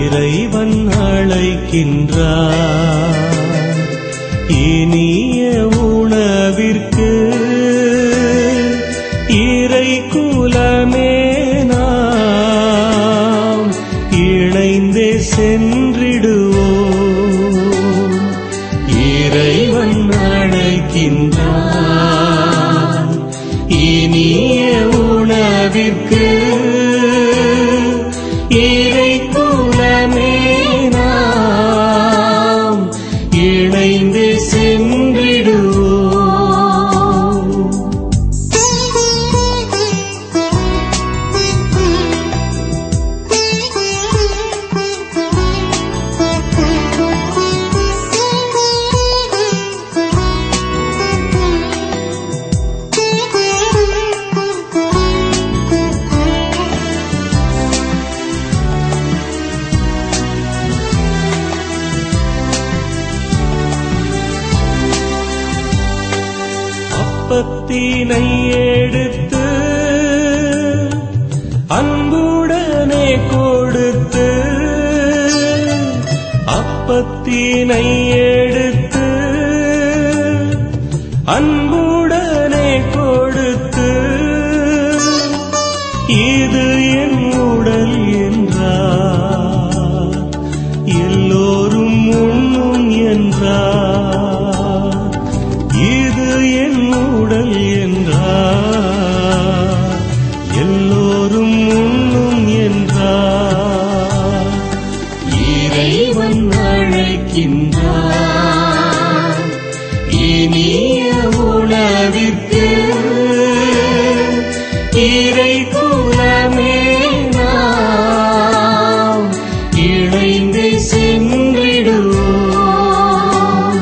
இறைவன் அழைக்கின்றார் இனிய உணவிற்கு இறை குலமே நாம் இணைந்தே சென்றிடுவோம் இறைவன் அழைக்கின்றார் இனிய உணவிற்கு இறை குலமே நாம் இணைந்து சென்றிடுவோம் அப்பத்தினை எடுத்து அன்புடனே கொடுத்து அப்பத்தினை எடுத்து அன்புடனே கொடுத்து இது என் உடல் என்றார் எல்லோரும் உண்ணும் என்றார் இது என் உடல் என்றார் எல்லோரும் உண்ணும் என்றார் இறைவன் அழைக்கின்றார் இனிய உணவிற்கு இறை குலமே நாம் இணைந்து சென்றிடுவோம்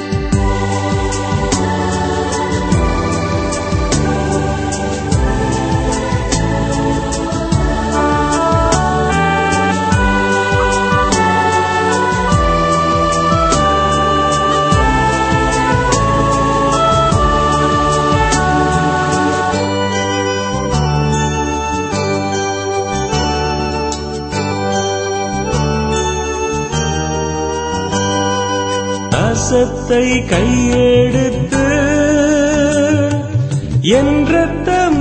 ரசத்தை கையெடுத்து என்றத்தம்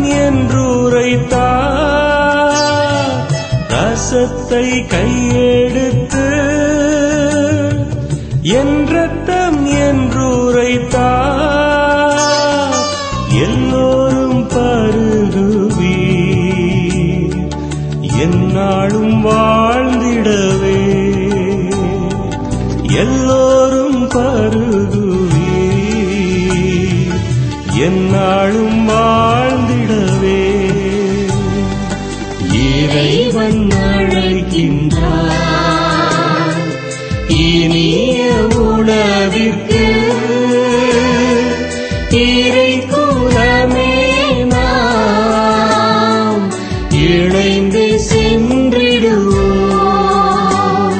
என்றுரைத்தார் ரசத்தை கையெடுத்து என்றத்தம் என்றுரைத்தார் எல்லோரும் பருகுவீர் என்னாலும் வாழ்ந்திடவே எல்லோரும் பருகுவீர் என்னாலும் வாழ்ந்திடவே இறைவன் அழைக்கின்றார் இனிய உணவிற்கு இறை குலமே நாம் இணைந்து சென்றிடுவோம்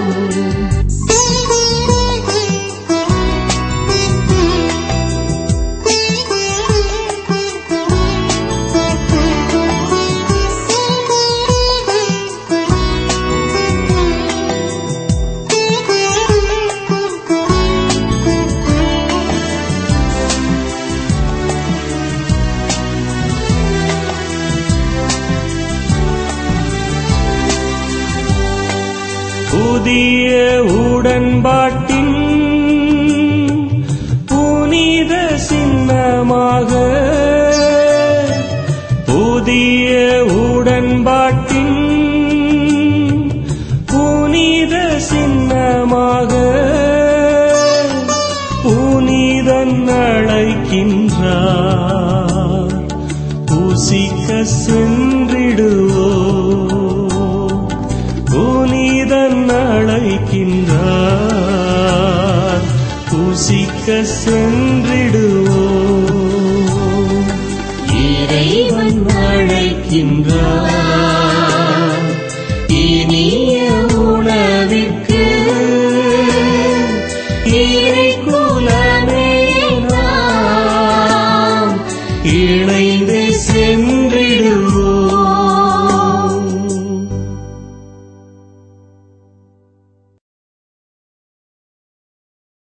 புதிய உடன்பாட்டின் புனித சின்னமாக புதிய உடன்பாட்டின் புனித சின்னமாக புனிதன் அழைக்கின்றார் பூசிக்க சென்றிடுவோம் புனிதன் அழைக்கின்றார் பூசிக்க சென்றிடுவோம் இறைவன் அழைக்கின்றார்